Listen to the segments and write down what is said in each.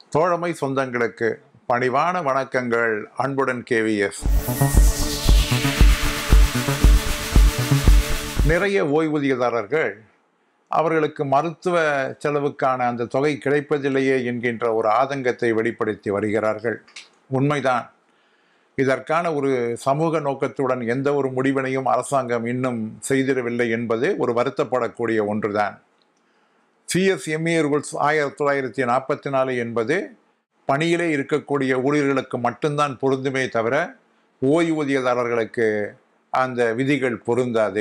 தோழமை சொந்தங்களுக்கு பணிவான வணக்கங்கள் அன்புடன் கேவிஎஸ் நிறைய ஓய்வூதியதாரர்கள் அவர்களுக்கு மருத்துவ செலவுக்கான அந்த தொகை கிடைப்பதில்லையே என்கின்ற ஒரு ஆதங்கத்தை வெளிப்படுத்தி வருகிறார்கள் உண்மைதான் இதற்கான ஒரு சமூக நோக்கத்துடன் எந்த ஒரு முடிவினையும் அரசாங்கம் இன்னும் செய்திடவில்லை என்பது ஒரு வருத்தப்படக்கூடிய ஒன்றுதான் சிஎஸ்எம்ஏ ரூல்ஸ் ஆயிரத்தி தொள்ளாயிரத்தி நாற்பத்தி நாலு என்பது பணியிலே இருக்கக்கூடிய ஊழியர்களுக்கு மட்டும்தான் பொருந்துமே தவிர ஓய்வூதியதாரர்களுக்கு அந்த விதிகள் பொருந்தாது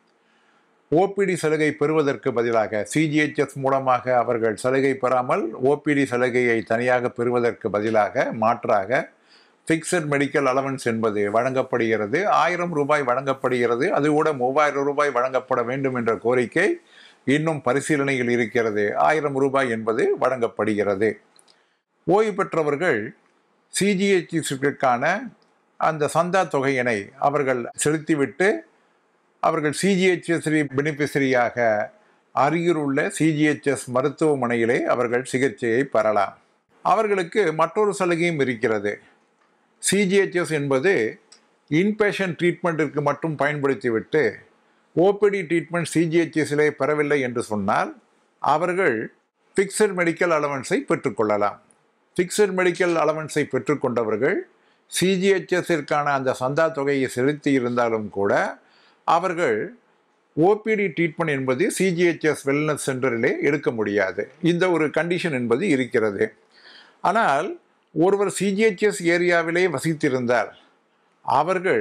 ஓபிடி சலுகை பெறுவதற்கு பதிலாக சிஜிஹெச்எஸ் மூலமாக அவர்கள் சலுகை பெறாமல் ஓபிடி சலுகையை தனியாக பெறுவதற்கு பதிலாக மாற்றாக ஃபிக்ஸட் மெடிக்கல் அலவன்ஸ் என்பது வழங்கப்படுகிறது ஆயிரம் ரூபாய் வழங்கப்படுகிறது அது கூட மூவாயிரம் ரூபாய் வழங்கப்பட வேண்டும் என்ற கோரிக்கை இன்னும் பரிசீலனையில் இருக்கிறது ஆயிரம் ரூபாய் என்பது வழங்கப்படுகிறது ஓய்வு பெற்றவர்கள் சிஜிஹெச்சிற்கான அந்த சந்தா தொகையினை அவர்கள் செலுத்திவிட்டு அவர்கள் சிஜிஹெச்எஸ் பெனிஃபிஷரியாக அருகிலுள்ள சிஜிஹெச்எஸ் மருத்துவமனையிலே அவர்கள் சிகிச்சையை பெறலாம் அவர்களுக்கு மற்றொரு சலுகையும் இருக்கிறது சிஜிஹெச்எஸ் என்பது இன்பேஷன் ட்ரீட்மெண்ட்டிற்கு மட்டும் பயன்படுத்திவிட்டு ஓபிடி ட்ரீட்மெண்ட் சிஜிஹெச்எஸிலே பெறவில்லை என்று சொன்னால் அவர்கள் ஃபிக்ஸட் மெடிக்கல் அலவன்ஸை பெற்றுக்கொள்ளலாம் ஃபிக்ஸட் மெடிக்கல் அலவன்ஸை பெற்றுக்கொண்டவர்கள் சிஜிஹெச்எஸிற்கான அந்த சந்தா தொகையை செலுத்தி இருந்தாலும் கூட அவர்கள் ஓபிடி ட்ரீட்மெண்ட் என்பது சிஜிஹெச்எஸ் வெல்னஸ் சென்டரிலே எடுக்க முடியாது இந்த ஒரு கண்டிஷன் என்பது இருக்கிறது ஆனால் ஒருவர் சிஜிஹெச்எஸ் ஏரியாவிலே வசித்திருந்தால் அவர்கள்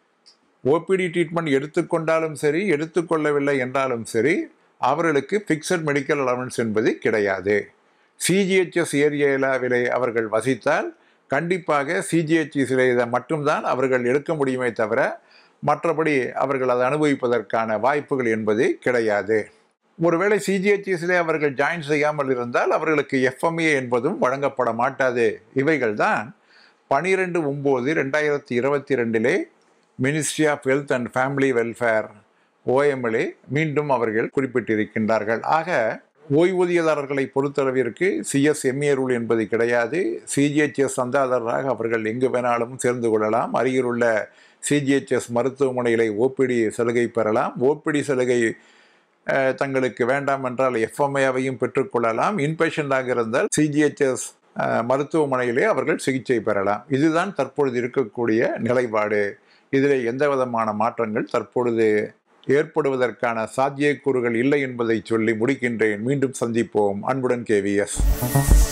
ஓபிடி ட்ரீட்மெண்ட் எடுத்துக்கொண்டாலும் சரி எடுத்துக்கொள்ளவில்லை என்றாலும் சரி அவர்களுக்கு ஃபிக்ஸட் மெடிக்கல் அலவன்ஸ் என்பது கிடையாது சிஜிஹெச்எஸ் ஏரியாவிலே அவர்கள் வசித்தால் கண்டிப்பாக சிஜிஹெச்எஸிலே இதை மட்டும்தான் அவர்கள் எடுக்க முடியுமே தவிர மற்றபடி அவர்கள் அதை அனுபவிப்பதற்கான வாய்ப்புகள் என்பது கிடையாது ஒருவேளை சிஜிஹெச்எஸிலே அவர்கள் ஜாயின் செய்யாமல் இருந்தால் அவர்களுக்கு எஃப்எம்ஏ என்பதும் வழங்கப்பட மாட்டாது இவைகள் தான் பனிரெண்டு ஒம்பது ரெண்டாயிரத்தி இருபத்தி ரெண்டிலே ministry of health and family welfare OMLA மீண்டும் அவர்கள் குறிப்பிட்டிருக்கின்றார்கள் ஆக ஓய்வூதியதாரர்களை பொறுத்தளவிற்கு சிஎஸ்எம்ஏ ரூல் என்பது கிடையாது சிஜிஹெச்எஸ் சந்தாதாரராக அவர்கள் எங்கு வேணாலும் சேர்ந்து கொள்ளலாம் அருகிலுள்ள சிஜிஹெச்எஸ் மருத்துவமனைகளை ஓபிடி சலுகை பெறலாம் ஓபிடி சலுகை தங்களுக்கு வேண்டாம் என்றால் எஃப்எம்ஏவையும் பெற்றுக்கொள்ளலாம் இன்பேஷண்டாக இருந்தால் சிஜிஹெச்எஸ் மருத்துவமனையிலே அவர்கள் சிகிச்சை பெறலாம் இதுதான் தற்பொழுது இருக்கக்கூடிய நிலைப்பாடு இதில் எந்த விதமான மாற்றங்கள் தற்பொழுது ஏற்படுவதற்கான சாத்தியக்கூறுகள் இல்லை என்பதை சொல்லி முடிக்கின்றேன் மீண்டும் சந்திப்போம் அன்புடன் கேவிஎஸ்